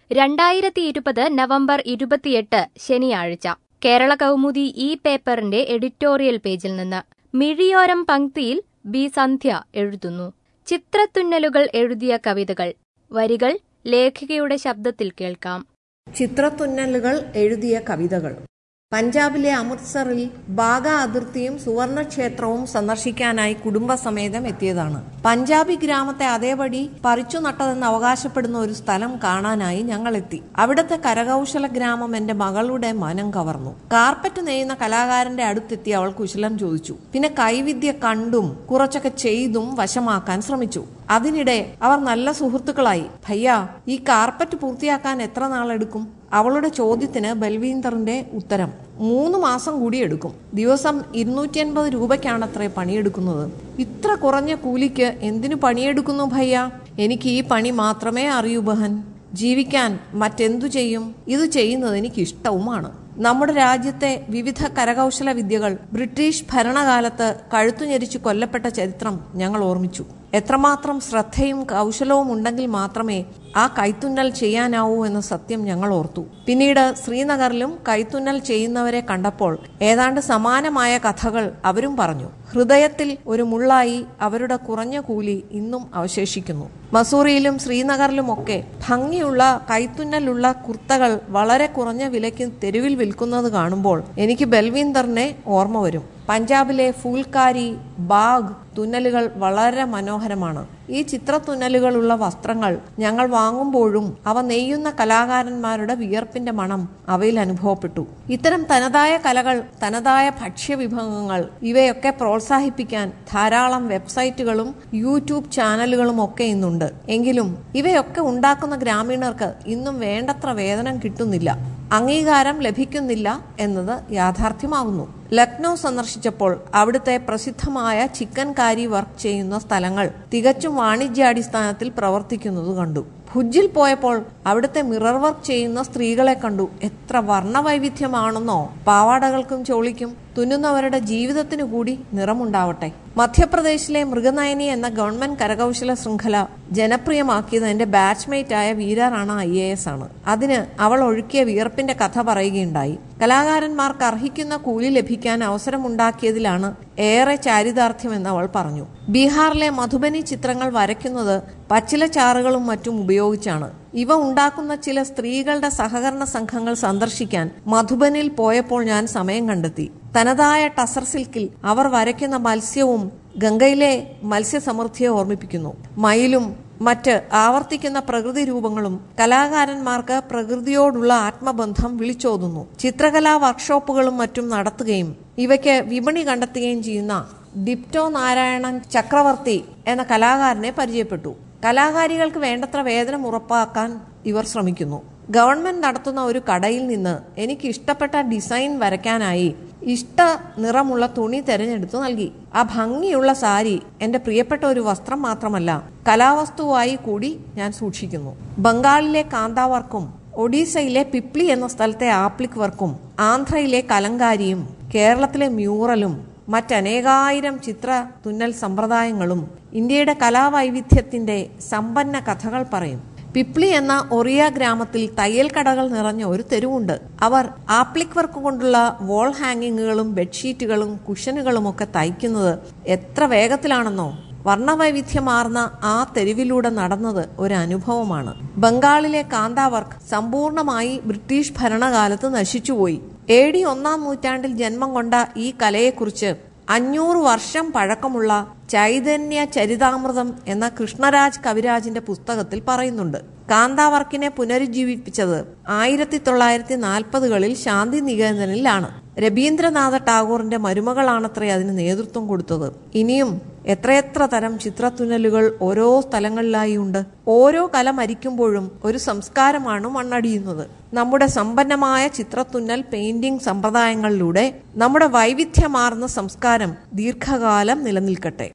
രണ്ടായിരത്തി ഇരുപത് നവംബർ ഇരുപത്തിയെട്ട് ശനിയാഴ്ച കേരള കൗമുദി ഈ പേപ്പറിന്റെ എഡിറ്റോറിയൽ പേജിൽ നിന്ന് മിഴിയോരം പങ്ക്തിയിൽ ബി സന്ധ്യ എഴുതുന്നു ചിത്രത്തുന്നലുകൾ എഴുതിയ കവിതകൾ വരികൾ ലേഖികയുടെ ശബ്ദത്തിൽ കേൾക്കാം ചിത്രത്തുന്നലുകൾ എഴുതിയ കവിതകൾ പഞ്ചാബിലെ അമൃത്സറിൽ ബാഗ അതിർത്തിയും സുവർണ ക്ഷേത്രവും സന്ദർശിക്കാനായി കുടുംബസമേതം എത്തിയതാണ് പഞ്ചാബി ഗ്രാമത്തെ അതേപടി പറിച്ചു നട്ടതെന്ന് അവകാശപ്പെടുന്ന ഒരു സ്ഥലം കാണാനായി ഞങ്ങൾ എത്തി അവിടുത്തെ കരകൗശല ഗ്രാമം എന്റെ മകളുടെ മനം കവർന്നു കാർപ്പറ്റ് നെയ്യുന്ന കലാകാരന്റെ അടുത്തെത്തി അവൾ കുശലം ചോദിച്ചു പിന്നെ കൈവിദ്യ കണ്ടും കുറച്ചൊക്കെ ചെയ്തും വശമാക്കാൻ ശ്രമിച്ചു അതിനിടെ അവർ നല്ല സുഹൃത്തുക്കളായി ഭയ്യ ഈ കാർപ്പറ്റ് പൂർത്തിയാക്കാൻ എത്ര നാളെടുക്കും അവളുടെ ചോദ്യത്തിന് ബൽവീന്ദറിന്റെ ഉത്തരം മൂന്ന് മാസം കൂടി എടുക്കും ദിവസം ഇരുന്നൂറ്റി അൻപത് രൂപയ്ക്കാണത്രേ പണിയെടുക്കുന്നത് ഇത്ര കുറഞ്ഞ കൂലിക്ക് എന്തിനു പണിയെടുക്കുന്നു ഭയ്യ എനിക്ക് ഈ പണി മാത്രമേ അറിയൂ ബഹൻ ജീവിക്കാൻ മറ്റെന്തു ചെയ്യും ഇത് ചെയ്യുന്നത് എനിക്ക് ഇഷ്ടവുമാണ് നമ്മുടെ രാജ്യത്തെ വിവിധ കരകൗശല വിദ്യകൾ ബ്രിട്ടീഷ് ഭരണകാലത്ത് കഴുത്തുഞെരിച്ചു കൊല്ലപ്പെട്ട ചരിത്രം ഞങ്ങൾ ഓർമ്മിച്ചു എത്രമാത്രം ശ്രദ്ധയും കൗശലവും ഉണ്ടെങ്കിൽ മാത്രമേ ആ കൈത്തുന്നൽ ചെയ്യാനാവൂ എന്ന സത്യം ഞങ്ങൾ ഓർത്തു പിന്നീട് ശ്രീനഗറിലും കൈത്തുന്നൽ ചെയ്യുന്നവരെ കണ്ടപ്പോൾ ഏതാണ്ട് സമാനമായ കഥകൾ അവരും പറഞ്ഞു ഹൃദയത്തിൽ ഒരു മുള്ളായി അവരുടെ കുറഞ്ഞ കൂലി ഇന്നും അവശേഷിക്കുന്നു മസൂറിയിലും ശ്രീനഗറിലുമൊക്കെ ഭംഗിയുള്ള കൈത്തുന്നലുള്ള കുർത്തകൾ വളരെ കുറഞ്ഞ വിലയ്ക്ക് തെരുവിൽ വിൽക്കുന്നത് കാണുമ്പോൾ എനിക്ക് ബൽവീന്ദറിനെ ഓർമ്മ വരും പഞ്ചാബിലെ ഫൂൽക്കാരി ബാഗ് തുന്നലുകൾ വളരെ മനോഹരമാണ് ഈ ചിത്രത്തുന്നലുകളുള്ള വസ്ത്രങ്ങൾ ഞങ്ങൾ വാങ്ങുമ്പോഴും അവ നെയ്യുന്ന കലാകാരന്മാരുടെ വിയർപ്പിന്റെ മണം അവയിൽ അനുഭവപ്പെട്ടു ഇത്തരം തനതായ കലകൾ തനതായ ഭക്ഷ്യവിഭവങ്ങൾ ഇവയൊക്കെ പ്രോത്സാഹിപ്പിക്കാൻ ധാരാളം വെബ്സൈറ്റുകളും യൂട്യൂബ് ചാനലുകളും ഒക്കെ ഇന്നുണ്ട് എങ്കിലും ഇവയൊക്കെ ഉണ്ടാക്കുന്ന ഗ്രാമീണർക്ക് ഇന്നും വേണ്ടത്ര വേതനം കിട്ടുന്നില്ല അംഗീകാരം ലഭിക്കുന്നില്ല എന്നത് യാഥാർത്ഥ്യമാകുന്നു ലക്നൗ സന്ദർശിച്ചപ്പോൾ അവിടുത്തെ പ്രസിദ്ധമായ ചിക്കൻ കാരി വർക്ക് ചെയ്യുന്ന സ്ഥലങ്ങൾ തികച്ചും വാണിജ്യാടിസ്ഥാനത്തിൽ പ്രവർത്തിക്കുന്നത് കണ്ടു ഭുജിൽ പോയപ്പോൾ അവിടുത്തെ മിറർ വർക്ക് ചെയ്യുന്ന സ്ത്രീകളെ കണ്ടു എത്ര വർണ്ണവൈവിധ്യമാണെന്നോ പാവാടകൾക്കും ചോളിക്കും തുന്നുന്നവരുടെ ജീവിതത്തിനു കൂടി നിറമുണ്ടാവട്ടെ മധ്യപ്രദേശിലെ മൃഗനയനി എന്ന ഗവൺമെന്റ് കരകൗശല ശൃംഖല ജനപ്രിയമാക്കിയത് എന്റെ ബാച്ച്മേറ്റ് ആയ Veera Rana I A S ആണ് അതിന് അവൾ ഒഴുക്കിയ വിയർപ്പിന്റെ കഥ പറയുകയുണ്ടായി കലാകാരന്മാർക്ക് അർഹിക്കുന്ന കൂലി ലഭിക്കാൻ അവസരമുണ്ടാക്കിയതിലാണ് ഏറെ ചാരിതാർത്ഥ്യമെന്ന് അവൾ പറഞ്ഞു ബീഹാറിലെ മധുബനി ചിത്രങ്ങൾ വരയ്ക്കുന്നത് പച്ചിലച്ചാറുകളും മറ്റും ഉപയോഗിച്ചാണ് ഇവ ഉണ്ടാക്കുന്ന ചില സ്ത്രീകളുടെ സഹകരണ സംഘങ്ങൾ സന്ദർശിക്കാൻ മധുബനിൽ പോയപ്പോൾ ഞാൻ സമയം കണ്ടെത്തി തനതായ ടസർ സിൽക്കിൽ അവർ വരയ്ക്കുന്ന മത്സ്യവും ഗംഗയിലെ മത്സ്യസമൃദ്ധിയെ ഓർമ്മിപ്പിക്കുന്നു മയിലും മറ്റ് ആവർത്തിക്കുന്ന പ്രകൃതി രൂപങ്ങളും കലാകാരന്മാർക്ക് പ്രകൃതിയോടുള്ള ആത്മബന്ധം വിളിച്ചോതുന്നു ചിത്രകലാ വർക്ക്ഷോപ്പുകളും മറ്റും നടത്തുകയും ഇവയ്ക്ക് വിപണി കണ്ടെത്തുകയും ചെയ്യുന്ന ഡിപ്റ്റോ നാരായണൻ ചക്രവർത്തി എന്ന കലാകാരനെ പരിചയപ്പെട്ടു കലാകാരികൾക്ക് വേണ്ടത്ര വേതനം ഉറപ്പാക്കാൻ ഇവർ ശ്രമിക്കുന്നു ഗവൺമെന്റ് നടത്തുന്ന ഒരു കടയിൽ നിന്ന് എനിക്ക് ഇഷ്ടപ്പെട്ട ഡിസൈൻ വരയ്ക്കാനായി ഇഷ്ട നിറമുള്ള തുണി തെരഞ്ഞെടുത്തു നൽകി ആ ഭംഗിയുള്ള സാരി എന്റെ പ്രിയപ്പെട്ട ഒരു വസ്ത്രം മാത്രമല്ല കലാവസ്തുവായി കൂടി ഞാൻ സൂക്ഷിക്കുന്നു ബംഗാളിലെ കാന്താവർക്കും ഒഡീസയിലെ പിപ്ലി എന്ന സ്ഥലത്തെ ആപ്ലിക് വർക്കും ആന്ധ്രയിലെ കലങ്കാരിയും കേരളത്തിലെ മ്യൂറലും മറ്റനേകായിരം ചിത്ര തുന്നൽ സമ്പ്രദായങ്ങളും ഇന്ത്യയുടെ കലാവൈവിധ്യത്തിന്റെ സമ്പന്ന കഥകൾ പറയും പിപ്ലി എന്ന ഒറിയ ഗ്രാമത്തിൽ തയ്യൽ കടകൾ നിറഞ്ഞ ഒരു തെരുവുണ്ട് അവർ ആപ്ലിക് വർക്ക് കൊണ്ടുള്ള വോൾ ഹാങ്ങിങ്ങുകളും ബെഡ്ഷീറ്റുകളും കുഷനുകളും ഒക്കെ തയ്ക്കുന്നത് എത്ര വേഗത്തിലാണെന്നോ വർണ്ണവൈവിധ്യമാർന്ന ആ തെരുവിലൂടെ നടന്നത് ഒരു അനുഭവമാണ് ബംഗാളിലെ കാന്താ വർക്ക് സമ്പൂർണമായി ബ്രിട്ടീഷ് ഭരണകാലത്ത് നശിച്ചുപോയി എ ഡി ഒന്നാം നൂറ്റാണ്ടിൽ ജന്മം കൊണ്ട ഈ കലയെക്കുറിച്ച് അഞ്ഞൂറ് വർഷം പഴക്കമുള്ള ചൈതന്യ ചരിതാമൃതം എന്ന കൃഷ്ണരാജ് കവിരാജിന്റെ പുസ്തകത്തിൽ പറയുന്നുണ്ട് കാന്താവർക്കിനെ പുനരുജ്ജീവിപ്പിച്ചത് ആയിരത്തി തൊള്ളായിരത്തി നാൽപ്പതുകളിൽ ശാന്തി നികേതനിലാണ് രവീന്ദ്രനാഥ ടാഗോറിന്റെ മരുമകളാണത്രേ അതിന് നേതൃത്വം കൊടുത്തത് ഇനിയും എത്രയെത്ര തരം ചിത്രത്തുന്നലുകൾ ഓരോ സ്ഥലങ്ങളിലായി ഉണ്ട് ഓരോ കല മരിക്കുമ്പോഴും ഒരു സംസ്കാരമാണ് മണ്ണടിയുന്നത് നമ്മുടെ സമ്പന്നമായ ചിത്രത്തുന്നൽ പെയിന്റിംഗ് സമ്പ്രദായങ്ങളിലൂടെ നമ്മുടെ വൈവിധ്യമാർന്ന സംസ്കാരം ദീർഘകാലം നിലനിൽക്കട്ടെ